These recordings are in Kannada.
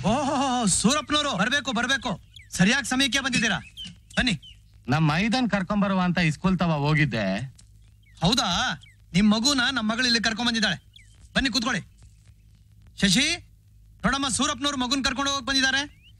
ಓಹೋ ಸೂರಪ್ಪನವರು ಬರ್ಬೇಕು ಬರ್ಬೇಕು ಸರಿಯಾಗಿ ಸಮಯಕ್ಕೆ ಬಂದಿದ್ದೀರಾ ಬನ್ನಿ ನಮ್ಮ ಮೈದಾನ್ ಕರ್ಕೊಂಬರುವ ಅಂತ ಇಸ್ಕೂಲ್ ತವ ಹೋಗಿದ್ದೆ ಹೌದಾ ನಿಮ್ ಮಗುನ ನಮ್ಮ ಮಗಳು ಇಲ್ಲಿ ಕರ್ಕೊಂಡ್ ಬಂದಿದ್ದಾಳೆ ಬನ್ನಿ ಕೂತ್ಕೊಳ್ಳಿ ಶಶಿ ನೋಡಮ್ಮ ಸೂರಪ್ಪನವ್ರು ಮಗುನ್ ಕರ್ಕೊಂಡು ಹೋಗಕ್ ಬಂದಿದ್ದಾರೆ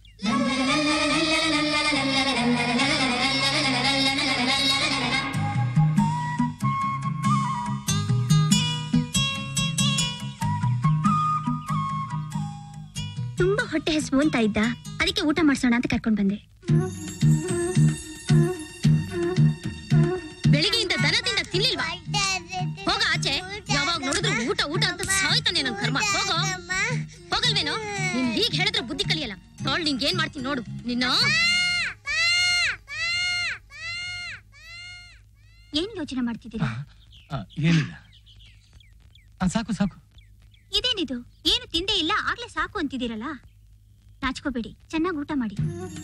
ತುಂಬಾ ಹೊಟ್ಟೆ ಹಸಿವು ಅಂತ ಇದ್ದ ಅದಕ್ಕೆ ಊಟ ಮಾಡ್ಸೋಣ ಅಂತ ಕರ್ಕೊಂಡ್ ಬಂದೆ ಬೆಳಿಗ್ಗೆಯಿಂದ ದನದಿಂದ ತಿನ್ಲಿಲ್ವಾ ಹೋಗ ಆಚೆ ಯಾವಾಗ ನೋಡಿದ್ರು ಊಟ ಊಟ ಅಂತ ಸಾಯ್ತಾನೆ ನನ್ ಕರ್ಮ ಹೋಗೋ ಹೋಗಲ್ವೇನೋ ನೀನ್ ಹೀಗ್ ಹೇಳಿದ್ರೆ ಬುದ್ಧಿ ಕಲಿಯಲ್ಲ ನೋಡ್ ನಿಂಗೆ ಏನ್ ಮಾಡ್ತೀನಿ ನೋಡು ನಿನ್ನ ಏನ್ ಯೋಚನೆ ಮಾಡ್ತಿದ್ದೀರಾ ಆ, ಏನಿಲ್ಲ ಆ, ಸಾಕು ಸಾಕು ಇದೇನಿದು ಏನು ತಿಂದೇ ಇಲ್ಲ ಆಗ್ಲೇ ಸಾಕು ಅಂತಿದ್ದೀರಲ್ಲ ನಾಚ್ಕೋಬೇಡಿ ಚೆನ್ನಾಗಿ ಊಟ ಮಾಡಿ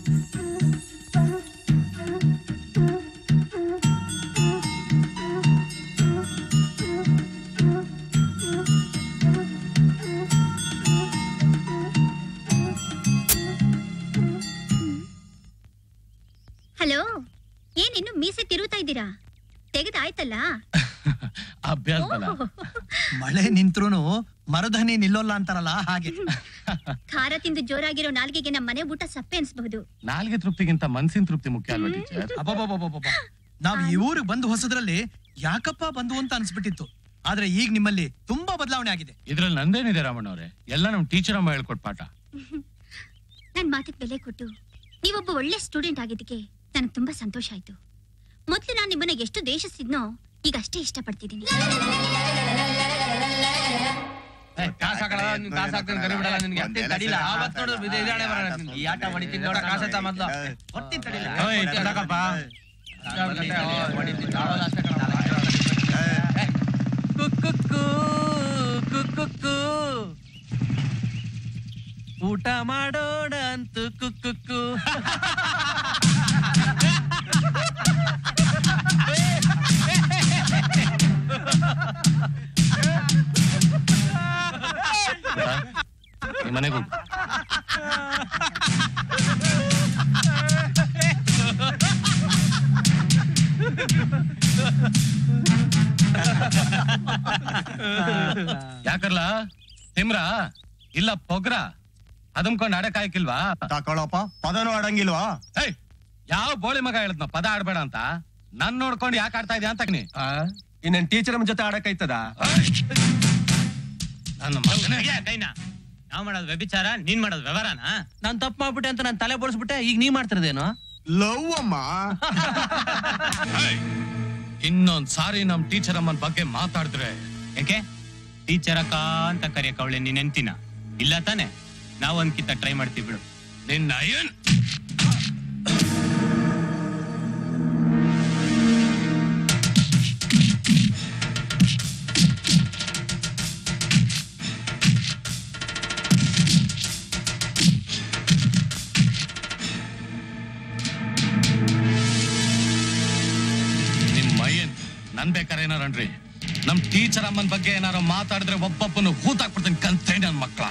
ಹಲೋ ಏನಿನ್ನು ಮೀಸೆ ತಿರುಗ್ತಾ ಇದ್ದೀರಾ ತೆಗೆದಾಯ್ತಲ್ಲ ಅಭ್ಯಾಸ ಬಲ ಓಹ್. ಮಳೆ ನಿಂತ್ರುನು ಮರಧನಿ ನಿಲ್ಲೋಲ್ಲ ಅಂತಾರಲ್ಲ ಹಾಗೆ ಖಾರ ತಿಂದು ಜೋರಾಗಿರೋ ನಾಲ್ಗೆಗೆ ನಮ್ಮ ಮನೆ ಊಟ ಸಪ್ಪೆ ಅನ್ಸ್ಬಹುದು ನಾಲ್ಗೆ ತೃಪ್ತಿಗಿಂತ ಮನ್ಸಿನ ತೃಪ್ತಿ ಮುಖ್ಯ ಅಲ್ವಾ ಟೀಚರ್ ಅಬ್ಬಬ್ಬಬ್ಬಬ್ಬಬ್ಬ. ನಾವ್ ಈ ಊರಿಗೆ ಬಂದು ಹೊಸದ್ರಲ್ಲಿ ಯಾಕಪ್ಪ ಬಂದು ಅಂತ ಅನ್ಸ್ಬಿಟ್ಟಿತ್ತು ಆದ್ರೆ ಈಗ ನಿಮ್ಮಲ್ಲಿ ತುಂಬಾ ಬದಲಾವಣೆ ಆಗಿದೆ ಇದ್ರಲ್ಲಿ ನಂದೇನಿದೆ ರಾಮಣ್ಣವ್ರೆ ಎಲ್ಲ ನಮ್ ಟೀಚರ್ ಅಮ್ಮ ಹೇಳ್ಕೊಟ್ ಪಾಠ ನನ್ ಮಾತಿಗೆ ಬೆಲೆ ಕೊಟ್ಟು ನೀವೊಬ್ಬ ಒಳ್ಳೆ ಸ್ಟೂಡೆಂಟ್ ಆಗಿದ್ದಕ್ಕೆ ನನಗೆ ತುಂಬಾ ಸಂತೋಷ ಆಯ್ತು ಮೊದ್ಲು ನಾನು ನಿಮ್ಮನ್ನ ಎಷ್ಟು ದೇಶಿಸಿದ್ನೋ ಈಗ ಅಷ್ಟೇ ಇಷ್ಟಪಡ್ತಿದ್ದೀನಿ ಕಾಸ್ ಹಾಕಲ್ಲ ನಿನ್ ಕಾಸ್ ಹಾಕ್ತೀನಿ ಕರಿ ಬಿಡಲ್ಲ ನಿನ್ಗೆ ಅತ್ತೆ ತಡಿಲ್ಲ ಆವತ್ ನೋಡಿದ್ರೆ ಇದು ಇದಾಳೆ ಬರೋಣ ನಿನ್ಗೆ. ಈ ಆಟ ಹೊಡಿತೀನಿ ನೋಡ ಕಾಸ್ ಆಯ್ತಾ ಮೊದ್ಲು ಕೊಡ್ತೀನಿ ತಡಿಲ್ಲ ಓಯ್, ತಡಕಪ್ಪ. ಹೊಡಿತೀನಿ ತಾವಲ್ಲ ಅಷ್ಟೇ ಕಣಪ್ಪ. ಕುಕ್ಕುಕ್ಕು, ಕುಕ್ಕುಕ್ಕು. ಊಟ ಮಾಡೋಣ ಅಂತು ಕುಕ್ಕುಕ್ಕು ನಿಮ್ ಮನೆಗೆ ಹೋಗು ಯಾಕರ್ಲ ತಿಮ್ರ ಇಲ್ಲ ಪೊಗ್ರ ಅದಮ್ಕೊಂಡ್ ಆಡಕ್ ಆಯ್ಕಿಲ್ವಾ ತಕೊಳಪ್ಪ ಪದನು ಆಡಂಗಿಲ್ವಾ ಏಯ್ ಯಾವ ಬೋಳಿ ಮಗ ಹೇಳದ್ನ ಪದ ಆಡ್ಬೇಡ ಅಂತ ನನ್ ನೋಡ್ಕೊಂಡು ಯಾಕೆ ಆಡ್ತಾ ಇದೆಯಾ ಅಂತ ನೀ ಇನ್ನೇನ್ ಟೀಚರ್ ಜೊತೆ ಆಡಕ್ಕಾಯ್ತದ ನನ್ನ ಮಗನೇ ಕೈನ ನಾವ್ ಮಾಡೋದು ವ್ಯಭಿಚಾರ ನೀನ್ ಮಾಡೋದು ವ್ಯವಹಾರನ ನಾನ್ ತಪ್ಪು ಮಾಡ್ಬಿಟ್ಟೆ ಅಂತ ನಾನು ತಲೆ ಬೋಳಿಸ್ಬಿಟ್ಟೆ ಈಗ ನೀ ಮಾಡ್ತಿರೋದೇನು ಲವ್ ಅಮ್ಮ ಇನ್ನೊಂದ್ ಸಾರಿ ನಮ್ ಟೀಚರ್ ಅಮ್ಮನ್ ಬಗ್ಗೆ ಮಾತಾಡಿದ್ರೆ ಯಾಕೆ ಟೀಚರ್ ಅಕ್ಕ ಅಂತ ಕರಿಯಕ್ ಅವಳೆ ನೀನ್ ಎಂತಿನ ಇಲ್ಲ ತಾನೆ ನಾವ್ ಒಂದ್ಕಿಂತ ಟ್ರೈ ಮಾಡ್ತೀವಿ ಬಿಡು ನಿನ್ನ ಏನ್ ನಿಮ್ ಮೈಯನ್ ನನ್ ಬೇಕಾರೆ ಏನಾರನ್ರಿ ನಮ್ ಟೀಚರ್ ಅಮ್ಮನ್ ಬಗ್ಗೆ ಏನಾರ ಮಾತಾಡಿದ್ರೆ ಒಬ್ಬೊಬ್ಬನು ಹೂತಾಕ್ಬಿಡ್ತೀನಿ ಕಂತೇ ನನ್ ಮಕ್ಳ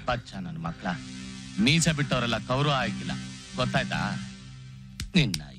ಬಚ್ಚ ನನ್ನ ಮಕ್ಳ ಮೀಸೆ ಬಿಟ್ಟವರೆಲ್ಲ ಕೌರು ಆಗಿಲ್ಲ ಗೊತ್ತಾಯ್ತಾ ನಿನ್ನ